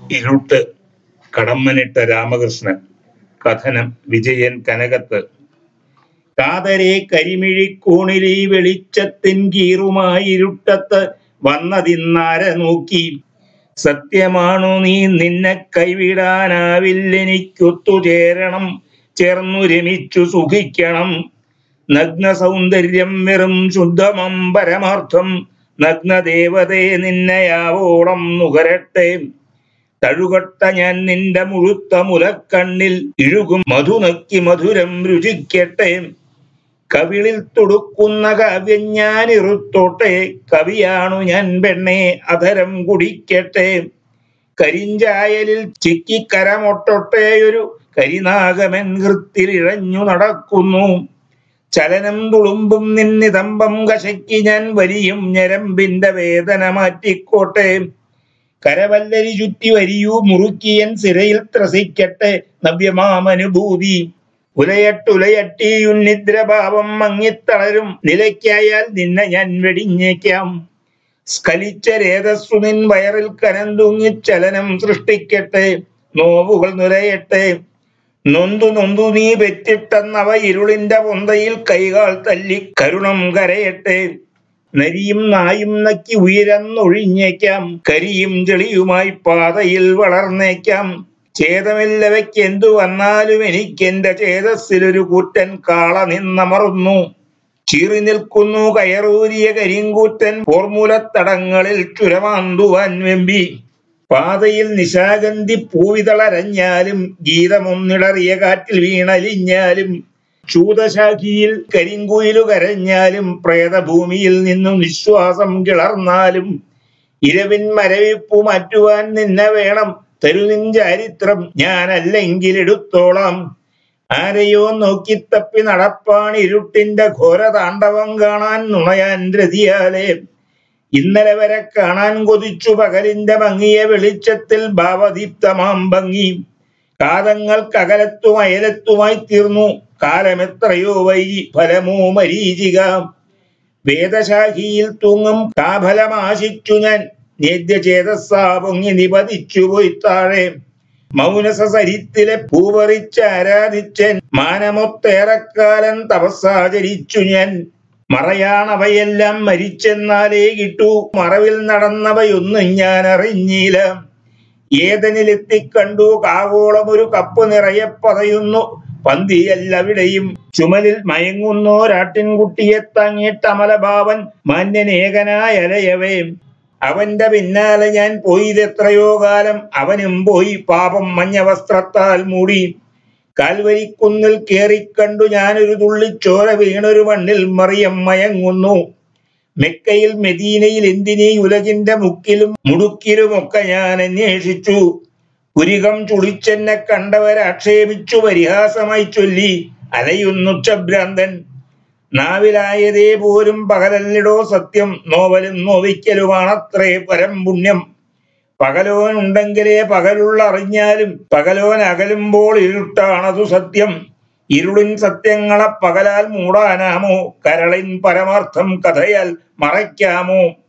ഇരുട്ട് കടമ്മനിട്ട രാമകൃഷ്ണൻ കഥനം വിജയൻ കനകത്ത് കാതരെ കരിമിഴിക്കൂണിലി വെളിച്ചത്തിൻ കീറുമായി ഇരുട്ടത്ത് വന്നതിന്നാര നോക്കി സത്യമാണു നീ നിന്നെ കൈവിടാനാവില്ലെനിക്കൊത്തുചേരണം ചേർന്നു രമിച്ചു സുഖിക്കണം നഗ്ന സൗന്ദര്യം വെറും ശുദ്ധമം പരമാർത്ഥം നഗ്നദേവതേ നിന്നയാവോളം നുകരട്ടെ തഴുകട്ട ഞാൻ നിന്റെ മുഴുത്ത മുലക്കണ്ണിൽ ഇഴുകും മധുനക്കി മധുരം രുചിക്കട്ടെ കവിളിൽ തുടുക്കുന്ന കാവ്യം ഞാൻ ഇറുത്തോട്ടെ കവിയാണു ഞാൻ പെണ്ണെ അധരം കുടിക്കട്ടെ കരിഞ്ചായലിൽ ചിക്കിക്കരമൊട്ടൊട്ടെ ഒരു കരിനാഗമൻ ഹൃത്തിലിഴഞ്ഞു നടക്കുന്നു ചലനം തുളുമ്പും നിന്നിതമ്പം കശക്കി ഞാൻ വലിയും ഞരമ്പിന്റെ വേദന മാറ്റിക്കോട്ടെ കരവല്ലരി ചുറ്റി വരിയൂ മുറുക്കിയൻ സിരയിൽ ത്രസിക്കട്ടെ നവ്യമാമനുഭൂതി ഉലയട്ടുലയട്ടി ഉന്നിദ്രഭാവം മങ്ങിത്തളരും നിലയ്ക്കായാൽ നിന്നെ ഞാൻ വെടിഞ്ഞേക്കാം സ്ഖലിച്ച രേതസ്സു നിൻ വയറിൽ കനം തൂങ്ങി ചലനം സൃഷ്ടിക്കട്ടെ നോവുകൾ നുരയട്ടെ നൊന്തു നൊന്തു നീ പെറ്റിട്ടെന്നവ ഇരുളിന്റെ പൊന്തയിൽ കൈകാൽ തല്ലി കരുണം കരയട്ടെ നരിയും നായും നക്കി ഉയരന്നൊഴിഞ്ഞേക്കാം കരിയും ചെളിയുമായി പാതയിൽ വളർന്നേക്കാം ചേതമില്ലവയ്ക്ക് എന്തു വന്നാലും എനിക്ക് എന്റെ ചേതസ്സിലൊരു കൂറ്റൻ കാള നിന്നമർന്നു ചീറി നിൽക്കുന്നു കയറൂരിയ കരിങ്കൂറ്റൻ പോർമൂലത്തടങ്ങളിൽ ചുരമാന്തുവാൻ വെമ്പി പാതയിൽ നിശാഗന്ധി പൂവിതളരഞ്ഞാലും ഗീതമൊന്നിടറിയ കാറ്റിൽ വീണലിഞ്ഞാലും ചൂതശാഖിയിൽ കരിങ്കുയിലു കരഞ്ഞാലും പ്രേതഭൂമിയിൽ നിന്നും നിശ്വാസം കിളർന്നാലും ഇരവിൻ മരവിപ്പു മാറ്റുവാൻ നിന്നെ വേണം തരുനിൻ ചാരിത്രം ഞാനല്ലെങ്കിൽ എടുത്തോളാം ആരെയോ നോക്കിത്തപ്പി നടപ്പാൻ ഇരുട്ടിന്റെ ഘോര താണ്ഡവം കാണാൻ നുണയാൻ രതിയാലേ ഇന്നലെ വരെ കാണാൻ കൊതിച്ചു പകലിന്റെ മങ്ങിയ വെളിച്ചത്തിൽ ഭാവദീപ്തമാം ഭംഗി കാതങ്ങൾക്കകലത്തും അയലത്തുമായി തീർന്നു കാലമെത്രയോ വൈകി ഫലമോ മരീചിക വേദശാഖിയിൽ തൂങ്ങും കാഫലമാശിച്ചു ഞാൻ നേദ്യചേതസ്സാ പൊങ്ങി നിപതിച്ചു പോയി താഴെ മൗനസരിത്തിലെ പൂവറിച്ച് ആരാധിച്ചൻ മാനമൊത്തേറെക്കാലം തപസ്സാചരിച്ചു ഞാൻ മറയാണവയെല്ലാം മരിച്ചെന്നാലേ കിട്ടൂ മറവിൽ നടന്നവയൊന്നും ഞാൻ അറിഞ്ഞില്ല ഏതനിലെത്തിക്കണ്ടു കാവോളം ഒരു കപ്പ് നിറയെ പതയുന്നു പന്തിയല്ലവിടെയും ചുമലിൽ മയങ്ങുന്നോരാട്ടിൻകുട്ടിയെ താങ്ങിയിട്ട് അമലഭാവൻ മാന്യനേകനായ അലയവേ അവന്റെ പിന്നാലെ ഞാൻ പോയതെത്രയോ കാലം അവനും പോയി പാപം മഞ്ഞ വസ്ത്രത്താൽ മൂടി കാൽവരിക്കുന്നിൽ കേറിക്കണ്ടു ഞാനൊരു തുള്ളിച്ചോര വീണൊരു മണ്ണിൽ മറിയം മയങ്ങുന്നു മെക്കയിൽ മെദീനയിൽ എന്തിനീ ഉലകിന്റെ മുക്കിലും മുടുക്കിലുമൊക്കെ ഞാൻ അന്വേഷിച്ചു പുരികം ചുളിച്ചെന്നെ കണ്ടവരാക്ഷേപിച്ചു പരിഹാസമായി ചൊല്ലി അലയുന്നുച്ചഭ്രാന്തൻ നാവിലായതേ പോലും പകലല്ലിടോ സത്യം നോവലും നോവിക്കലുമാണത്രേ പരം പുണ്യം പകലോൻ ഉണ്ടെങ്കിലേ പകലുള്ള അറിഞ്ഞാലും പകലോൻ അകലുമ്പോൾ ഇരുട്ടാണതു സത്യം ഇരുളിൻ സത്യങ്ങളെ പകലാൽ മൂടാനാമോ കരളിൻ പരമാർത്ഥം കഥയാൽ മറയ്ക്കാമോ